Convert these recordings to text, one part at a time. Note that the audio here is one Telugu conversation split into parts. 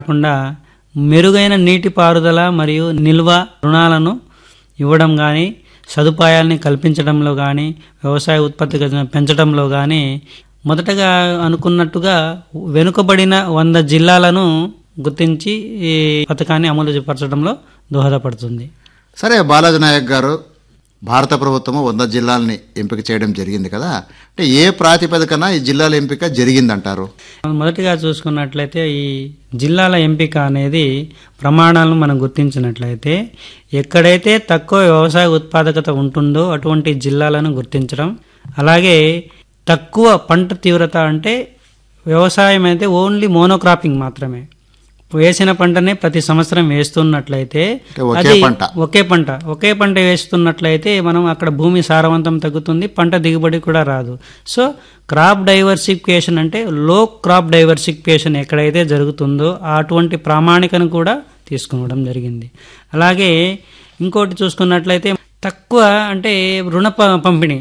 కాకుండా మెరుగైన నీటిపారుదల మరియు నిల్వ రుణాలను ఇవ్వడం కానీ సదుపాయాల్ని కల్పించడంలో కానీ వ్యవసాయ ఉత్పత్తి పెంచడంలో కానీ మొదటగా అనుకున్నట్టుగా వెనుకబడిన వంద జిల్లాలను గుర్తించి ఈ పథకాన్ని అమలు పరచడంలో దోహదపడుతుంది సరే బాలాజీ నాయక్ గారు భారత ప్రభుత్వము వంద జిల్లాలని ఎంపిక చేయడం జరిగింది కదా అంటే ఏ ప్రాతిపదికన ఈ జిల్లాల ఎంపిక జరిగిందంటారు మొదటిగా చూసుకున్నట్లయితే ఈ జిల్లాల ఎంపిక అనేది ప్రమాణాలను మనం గుర్తించినట్లయితే ఎక్కడైతే తక్కువ వ్యవసాయ ఉత్పాదకత ఉంటుందో అటువంటి జిల్లాలను గుర్తించడం అలాగే తక్కువ పంట తీవ్రత అంటే వ్యవసాయం అయితే ఓన్లీ మోనోక్రాపింగ్ మాత్రమే వేసిన పంటనే ప్రతి సంవత్సరం వేస్తున్నట్లయితే అంటే ఒకే అది పంట. ఒకే పంట ఒకే పంట వేస్తున్నట్లయితే మనం అక్కడ భూమి సారవంతం తగ్గుతుంది పంట దిగుబడి కూడా రాదు సో క్రాప్ డైవర్సిఫికేషన్ అంటే లో క్రాప్ డైవర్సిఫికేషన్ ఎక్కడైతే జరుగుతుందో అటువంటి ప్రామాణికను కూడా తీసుకోవడం జరిగింది అలాగే ఇంకోటి చూసుకున్నట్లయితే తక్కువ అంటే రుణ ప- పంపిణీ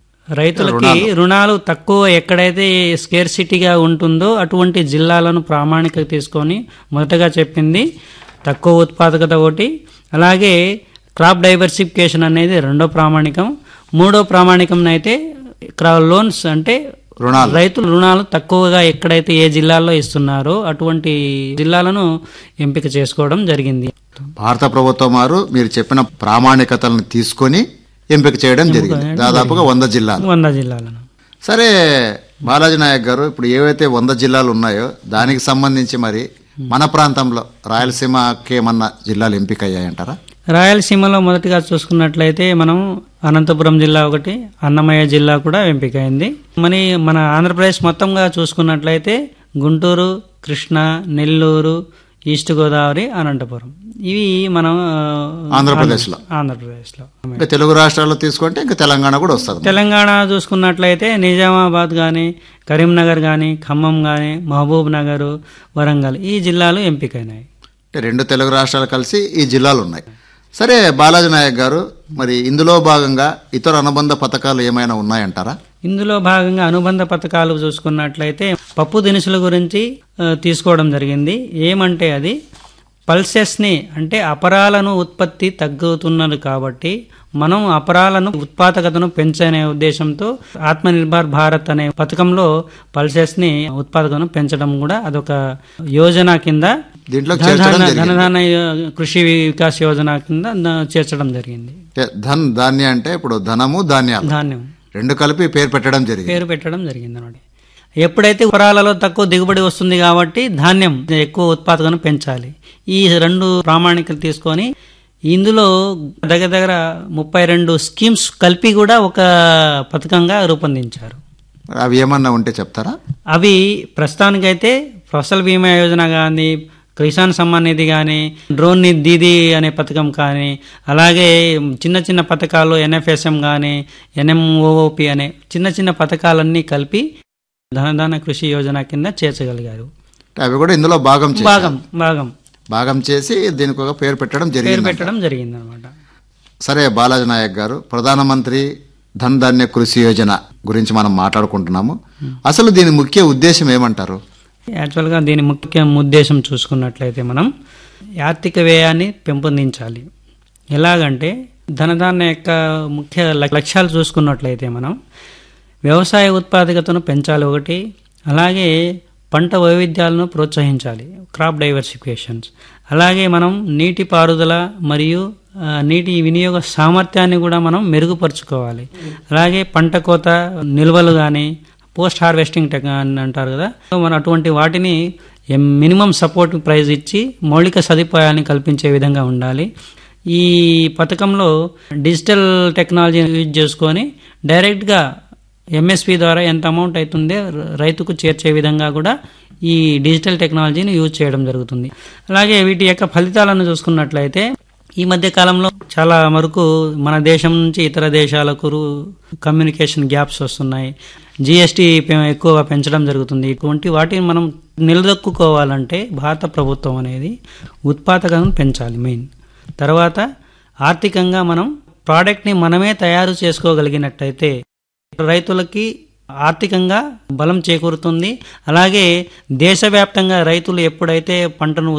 రైతులకి రుణాలు తక్కువ ఎక్కడైతే స్కేర్సిటీగా ఉంటుందో అటువంటి జిల్లాలను ప్రామాణిక తీసుకొని మొదటగా చెప్పింది తక్కువ ఉత్పాదకత ఒకటి అలాగే క్రాప్ డైవర్సిఫికేషన్ అనేది రెండో ప్రామాణికం మూడో ప్రామాణికం అయితే క్రా లోన్స్ అంటే రుణాలు రైతులు రుణాలు తక్కువగా ఎక్కడైతే ఏ జిల్లాల్లో ఇస్తున్నారో అటువంటి జిల్లాలను ఎంపిక చేసుకోవడం జరిగింది భారత ప్రభుత్వం వారు మీరు చెప్పిన ప్రామాణికతలను తీసుకొని ఎంపిక చేయడం జరిగింది దాదాపుగా వంద జిల్లాలు వంద జిల్లాలను సరే బాలాజీ నాయక్ గారు ఇప్పుడు ఏవైతే వంద జిల్లాలు ఉన్నాయో దానికి సంబంధించి మరి మన ప్రాంతంలో రాయలసీమకి ఏమన్నా జిల్లాలు ఎంపిక అయ్యాయంటారా రాయలసీమలో మొదటిగా చూసుకున్నట్లయితే మనం అనంతపురం జిల్లా ఒకటి అన్నమయ్య జిల్లా కూడా ఎంపికైంది మరి మన ఆంధ్రప్రదేశ్ మొత్తంగా చూసుకున్నట్లయితే గుంటూరు కృష్ణా నెల్లూరు ఈస్ట్ గోదావరి అనంతపురం ఇవి మనం ఆ, ఆంధ్రప్రదేశ్లో ఆంధ్రప్రదేశ్లో ఇంకా తెలుగు రాష్ట్రాల్లో తీసుకుంటే ఇంకా తెలంగాణ కూడా వస్తుంది తెలంగాణ చూసుకున్నట్లయితే నిజామాబాద్ కానీ కరీంనగర్ కానీ ఖమ్మం కానీ మహబూబ్ నగర్ వరంగల్ ఈ జిల్లాలు ఎంపికైనాయి అంటే రెండు తెలుగు రాష్ట్రాలు కలిసి ఈ జిల్లాలు ఉన్నాయి సరే బాలాజీ నాయక్ గారు మరి ఇందులో భాగంగా ఇతర అనుబంధ పథకాలు ఏమైనా ఉన్నాయంటారా ఇందులో భాగంగా అనుబంధ పథకాలు చూసుకున్నట్లయితే పప్పు దినుసుల గురించి ఆ, తీసుకోవడం జరిగింది ఏమంటే అది పల్సెస్ని అంటే అపరాలను ఉత్పత్తి తగ్గుతున్నది కాబట్టి మనం అపరాలను ఉత్పాదకతను పెంచనే ఉద్దేశంతో ఆత్మనిర్భర్ భారత్ అనే పథకంలో పల్సెస్ని ఉత్పాదకతను పెంచడం కూడా అదొక యోజన కింద దీంట్లో చేర్చడం ధనధాన్య జరిగింది ధనధాన్య కృషి వికాస్ యోజన కింద ద- చేర్చడం జరిగింది అంటే ధన్ ధాన్య అంటే ఇప్పుడు ధనము ధాన్యాలు ధాన్యం రెండు కలిపి పేరు పెట్టడం జరిగింది పేరు పెట్టడం జరిగింది అన్నమాట ఎప్పుడైతే పొలాలలో తక్కువ దిగుబడి వస్తుంది కాబట్టి ధాన్యం ఎక్కువ ఉత్పాదకను పెంచాలి ఈ రెండు ప్రామాణికలు తీసుకొని ఇందులో దగ్గర దగ్గర ముప్పై రెండు స్కీమ్స్ కలిపి కూడా ఒక పథకంగా రూపొందించారు మరి అవి ఏమన్నా ఉంటే చెప్తారా అవి ప్రస్తుతానికైతే ఫసల్ బీమా యోజన కానీ కిసాన్ సమ్మాన్ నిధి కానీ డ్రోన్ ని దీదీ అనే పథకం కానీ అలాగే చిన్న చిన్న పథకాలు ఎన్ఎఫ్ఎస్ఎం కానీ ఎన్ఎంఓఓపి అనే చిన్న చిన్న పథకాలన్నీ కలిపి ధనధాన కృషి యోజన కింద చేర్చగలిగారు అంటే అవి కూడా ఇందులో భాగం చేశారు. భాగం భాగం భాగం చేసి దీనికి ఒక పేరు పెట్టడం పేరు జరిగింది పెట్టడం జరిగింది అనమాట సరే బాలాజీ నాయక్ గారు ప్రధానమంత్రి ధన్ ధాన్య కృషి యోజన గురించి మనం మాట్లాడుకుంటున్నాము అసలు దీని ముఖ్య ఉద్దేశం ఏమంటారు యాక్చువల్గా దీని ముఖ్య ఉద్దేశం చూసుకున్నట్లయితే మనం ఆర్థిక వ్యయాన్ని పెంపొందించాలి ఎలాగంటే ధనధాన్య యొక్క ముఖ్య లక్- లక్ష్యాలు చూసుకున్నట్లయితే మనం వ్యవసాయ ఉత్పాదకతను పెంచాలి ఒకటి అలాగే పంట వైవిధ్యాలను ప్రోత్సహించాలి క్రాప్ డైవర్సిఫికేషన్స్ అలాగే మనం నీటి పారుదల మరియు ఆ, నీటి వినియోగ సామర్థ్యాన్ని కూడా మనం మెరుగుపరుచుకోవాలి అలాగే పంట కోత నిల్వలు కానీ పోస్ట్ హార్వెస్టింగ్ టెక్ అని అంటారు కదా సో మనం అటువంటి వాటిని మినిమం సపోర్ట్ ప్రైస్ ఇచ్చి మౌలిక సదుపాయాన్ని కల్పించే విధంగా ఉండాలి ఈ పథకంలో డిజిటల్ టెక్నాలజీని యూజ్ చేసుకొని డైరెక్ట్గా ఎంఎస్పి ద్వారా ఎంత అమౌంట్ అవుతుందో రైతుకు చేర్చే విధంగా కూడా ఈ డిజిటల్ టెక్నాలజీని యూజ్ చేయడం జరుగుతుంది అలాగే వీటి యొక్క ఫలితాలను చూసుకున్నట్లయితే ఈ మధ్య కాలంలో చాలా వరకు మన దేశం నుంచి ఇతర దేశాలకు రు- కమ్యూనికేషన్ గ్యాప్స్ వస్తున్నాయి జిఎస్టీ ఎక్కువగా పెంచడం జరుగుతుంది ఇటువంటి వాటిని మనం నిలదొక్కుకోవాలంటే భారత ప్రభుత్వం అనేది ఉత్పాదకతను పెంచాలి మెయిన్ తర్వాత ఆర్థికంగా మనం ప్రోడక్ట్ని మనమే తయారు చేసుకోగలిగినట్టయితే రైతులకి ఆర్థికంగా బలం చేకూరుతుంది అలాగే దేశవ్యాప్తంగా రైతులు ఎప్పుడైతే పంటను